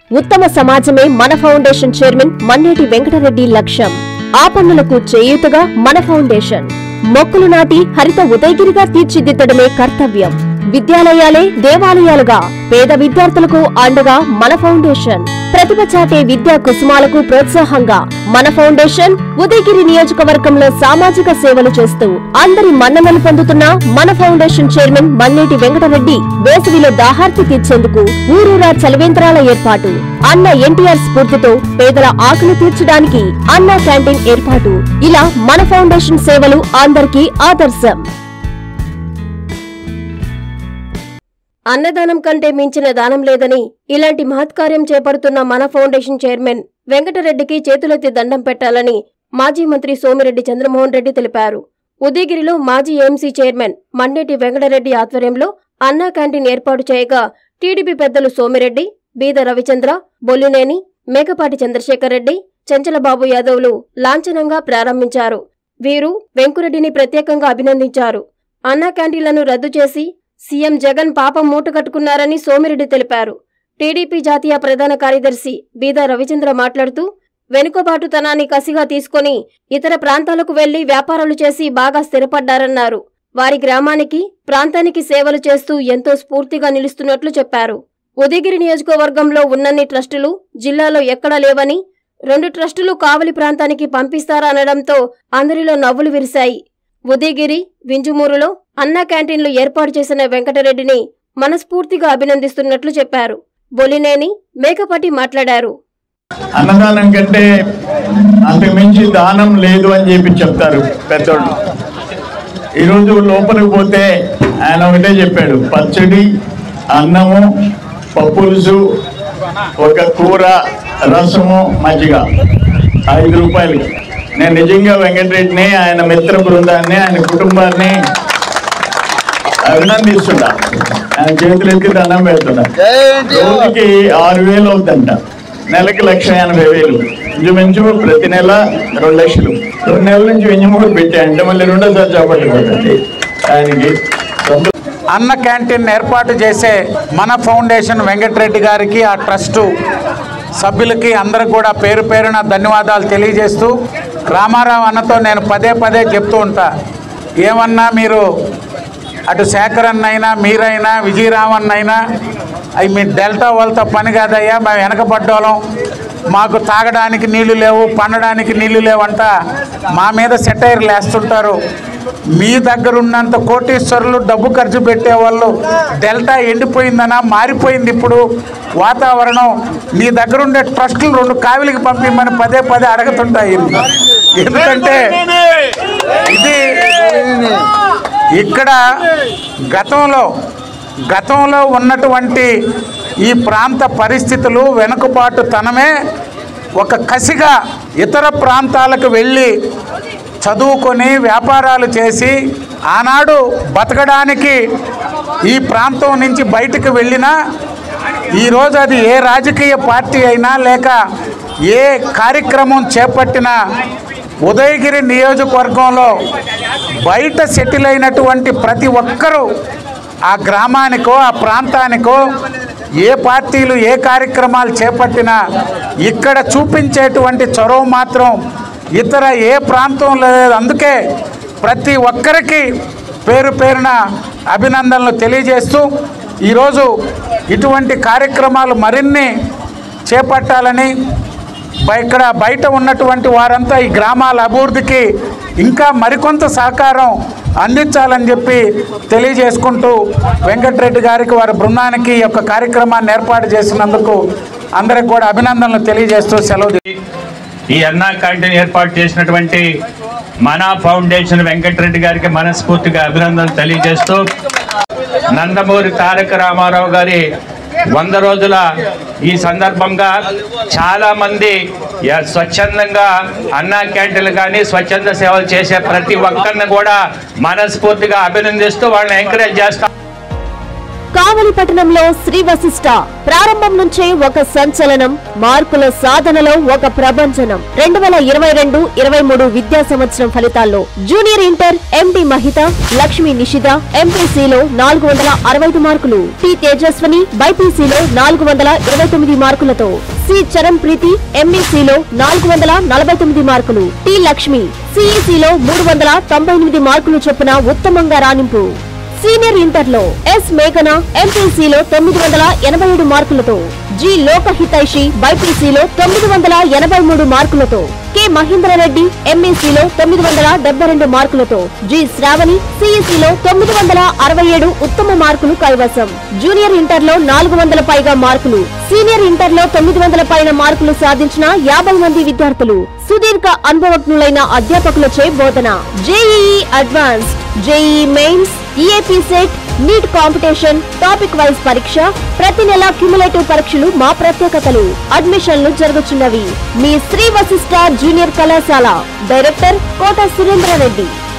ఉత్తమ సమాజమే మన ఫౌండేషన్ చైర్మన్ మన్నేటి వెంకటరెడ్డి లక్ష్యం ఆ పన్నులకు చేయూతగా మన ఫౌండేషన్ మొక్కలు నాటి హరిత ఉదయగిరిగా తీర్చిదిద్దడమే కర్తవ్యం విద్యాలయాలే దేవాలయాలుగా పేద విద్యార్థులకు అండగా మన ఫౌండేషన్ ప్రతిభ చాటే విద్యా కుసుమాలకు ప్రోత్సాహంగా మన ఫౌండేషన్ ఉదయగిరి నియోజకవర్గంలో సామాజిక సేవలు చేస్తూ అందరి మన్ననలు పొందుతున్న మన ఫౌండేషన్ చైర్మన్ మన్నేటి వెంకటరెడ్డి వేసవిలో దాహార్తి తీర్చేందుకు ఊరూరా చలివేంద్రాల ఏర్పాటు అన్న ఎన్టీఆర్ స్ఫూర్తితో పేదల ఆకలి తీర్చడానికి అన్న క్యాంటీన్ ఏర్పాటు ఇలా మన ఫౌండేషన్ సేవలు అందరికీ ఆదర్శం అన్నదానం కంటే మించిన దానం లేదని ఇలాంటి మహత్కార్యం చేపడుతున్న మన ఫౌండేషన్ చైర్మన్ వెంకటరెడ్డికి చేతులెత్తి దండం పెట్టాలని మాజీ మంత్రి సోమిరెడ్డి చంద్రమోహన్ రెడ్డి తెలిపారు ఉదయగిరిలో మాజీ ఏఎంసీ చైర్మన్ మన్నెటి వెంకటరెడ్డి ఆధ్వర్యంలో అన్నా క్యాంటీన్ ఏర్పాటు చేయగా టీడీపీ పెద్దలు సోమిరెడ్డి బీద రవిచంద్ర బొల్లినేని మేకపాటి చంద్రశేఖర్ రెడ్డి చెంచలబాబు యాదవ్లు లాంఛనంగా ప్రారంభించారు వీరు వెంకురెడ్డిని ప్రత్యేకంగా అభినందించారు అన్నా క్యాంటీన్లను రద్దు చేసి సీఎం జగన్ పాపం మూటగట్టుకున్నారని సోమిరెడ్డి తెలిపారు టీడీపీ జాతీయ ప్రధాన కార్యదర్శి బీద రవిచంద్ర మాట్లాడుతూ వెనుకబాటుతనాన్ని కసిగా తీసుకొని ఇతర ప్రాంతాలకు వెళ్లి వ్యాపారాలు చేసి బాగా స్థిరపడ్డారన్నారు వారి గ్రామానికి ప్రాంతానికి సేవలు చేస్తూ ఎంతో స్ఫూర్తిగా నిలుస్తున్నట్లు చెప్పారు ఉదయగిరి నియోజకవర్గంలో ఉన్నన్ని ట్రస్టులు జిల్లాలో ఎక్కడా లేవని రెండు ట్రస్టులు కావలి ప్రాంతానికి పంపిస్తారనడంతో అందరిలో నవ్వులు విరిశాయి ఉదయగిరి వింజమూరులో అన్నా క్యాంటీన్లు ఏర్పాటు చేసిన వెంకటరెడ్డిని మనస్ఫూర్తిగా అభినందిస్తున్నట్లు చెప్పారు బొలినేని మేకపాటి మాట్లాడారు అన్నదానం కంటే అంతకు మించి దానం లేదు అని చెప్పి చెప్తారు పెద్దోళ్ళు ఈరోజు లోపలికి పోతే ఆయన ఒకటే చెప్పాడు పచ్చడి అన్నము పప్పులుసు ఒక కూర రసము మజ్జిగ ఐదు రూపాయలకి నేను నిజంగా వెంకటరెడ్డిని ఆయన మిత్ర బృందాన్ని ఆయన కుటుంబాన్ని అభినందిస్తున్నా ఆయన చేతులెత్తి దండం పెడుతున్నా రోజుకి ఆరు వేలు అవుతుందంట నెలకి లక్ష ఎనభై వేలు ఇంచుమించు ప్రతి నెల రెండు లక్షలు రెండు నెలల నుంచి వెంజమూరు పెట్టాయంటే మళ్ళీ రెండోసారి చేపట్టుకోండి ఆయనకి సంతోషం. అన్న క్యాంటీన్ ఏర్పాటు చేసే మన ఫౌండేషన్ వెంకటరెడ్డి గారికి ఆ ట్రస్టు సభ్యులకి అందరికి కూడా పేరు పేరున ధన్యవాదాలు తెలియజేస్తూ రామారావు అన్నతో నేను పదే పదే చెప్తూ ఉంటా ఏమన్నా మీరు అటు శేఖర్ అన్నైనా మీరైనా విజయరామన్ అయినా అవి మీ డెల్టా వాళ్ళతో పని కాదయ్యా మేము వెనకబడ్డోళ్ళం మాకు తాగడానికి నీళ్లు లేవు పండడానికి నీళ్లు లేవంట మా మీద సెటైర్లు వేస్తుంటారు మీ దగ్గర ఉన్నంత కోటీశ్వరులు డబ్బు ఖర్చు పెట్టేవాళ్ళు డెల్టా ఎండిపోయిందనా మారిపోయింది ఇప్పుడు వాతావరణం మీ దగ్గర ఉండే ట్రస్టులు రెండు కావిలికి పంపిమ్మని పదే పదే అడుగుతుంటాయి ఎందుకంటే ఇది ఇక్కడ గతంలో గతంలో ఉన్నటువంటి ఈ ప్రాంత పరిస్థితులు వెనుకబాటుతనమే ఒక కసిగా ఇతర ప్రాంతాలకు వెళ్ళి చదువుకొని వ్యాపారాలు చేసి ఆనాడు బతకడానికి ఈ ప్రాంతం నుంచి బయటకు వెళ్ళినా ఈరోజు అది ఏ రాజకీయ పార్టీ అయినా లేక ఏ కార్యక్రమం చేపట్టినా ఉదయగిరి నియోజకవర్గంలో బయట సెటిల్ అయినటువంటి ప్రతి ఒక్కరూ ఆ గ్రామానికో ఆ ప్రాంతానికో ఏ పార్టీలు ఏ కార్యక్రమాలు చేపట్టినా ఇక్కడ చూపించేటువంటి చొరవ మాత్రం ఇతర ఏ ప్రాంతం లేదు అందుకే ప్రతి ఒక్కరికి పేరు పేరున అభినందనలు తెలియజేస్తూ ఈరోజు ఇటువంటి కార్యక్రమాలు మరిన్ని చేపట్టాలని బ- ఇక్కడ బయట ఉన్నటువంటి వారంతా ఈ గ్రామాల అభివృద్ధికి ఇంకా మరికొంత సహకారం అందించాలని చెప్పి తెలియజేసుకుంటూ వెంకటరెడ్డి గారికి వారి బృందానికి ఈ యొక్క కార్యక్రమాన్ని ఏర్పాటు చేసినందుకు అందరికి కూడా అభినందనలు తెలియజేస్తూ సెలవు తీ- ఈ అన్నా క్యాంటీన్ ఏర్పాటు చేసినటువంటి మన ఫౌండేషన్ వెంకటరెడ్డి గారికి మనస్ఫూర్తిగా అభినందనలు తెలియజేస్తూ నందమూరి తారక రామారావు గారి వంద రోజుల ఈ సందర్భంగా చాలా మంది య- స్వచ్ఛందంగా అన్నా క్యాంటీన్లు కానీ స్వచ్ఛంద సేవలు చేసే ప్రతి ఒక్కరిని కూడా మనస్ఫూర్తిగా అభినందిస్తూ వాళ్ళని ఎంకరేజ్ చేస్తాం కావలి పట్టణంలో శ్రీ వశిష్ట ప్రారంభం నుంచే ఒక సంచలనం మార్కుల సాధనలో ఒక ప్రభంజనం రెండు వేల ఇరవై రెండు ఇరవై మూడు విద్యా సంవత్సరం ఫలితాల్లో junior inter MD Mahita Lakshmi Nishita ఎంపీసీలో నాలుగు వందల అరవై ఐదు మార్కులు టి తేజస్వని బైపీసీలో నాలుగు వందల ఇరవై తొమ్మిది మార్కులతో సి చరణ్ ప్రీతి ఎంఈసీలో నాలుగు వందల నలభై తొమ్మిది మార్కులు టి లక్ష్మి సిఈసీలో మూడు వందల తొంభై ఎనిమిది మార్కులు చొప్పున ఉత్తమంగా రాణింపు సీనియర్ ఇంటర్లో ఎస్ మేఘన ఎంపీసీలో తొమ్మిది వందల ఎనభై ఏడు మార్కులతో జి లోకహితైషి బైపీసీలో తొమ్మిది వందల ఎనభై మూడు మార్కులతో కె మహేంద్రారెడ్డి ఎంఈసీలో తొమ్మిది వందల డెబ్బై రెండు మార్కులతో జి శ్రావణి సిఈసీలో తొమ్మిది వందల అరవై ఏడు ఉత్తమ మార్కులు కైవసం జూనియర్ ఇంటర్లో నాలుగు వందల పైగా మార్కులు సీనియర్ ఇంటర్లో తొమ్మిది వందల పైన మార్కులు సాధించిన యాభై మంది విద్యార్థులు సుదీర్ఘ అనుభవజ్ఞులైన అధ్యాపకులచే బోధన JEE advanced JEE mains EAP set NEET competition topic wise పరీక్ష ప్రతి నెల క్యుములేటివ్ పరీక్షలు మా ప్రత్యేకతలు అడ్మిషన్లు జరుగుతున్నవి మీ శ్రీ వశిష్ట జూనియర్ కళాశాల డైరెక్టర్ కోట సురేంద్రారెడ్డి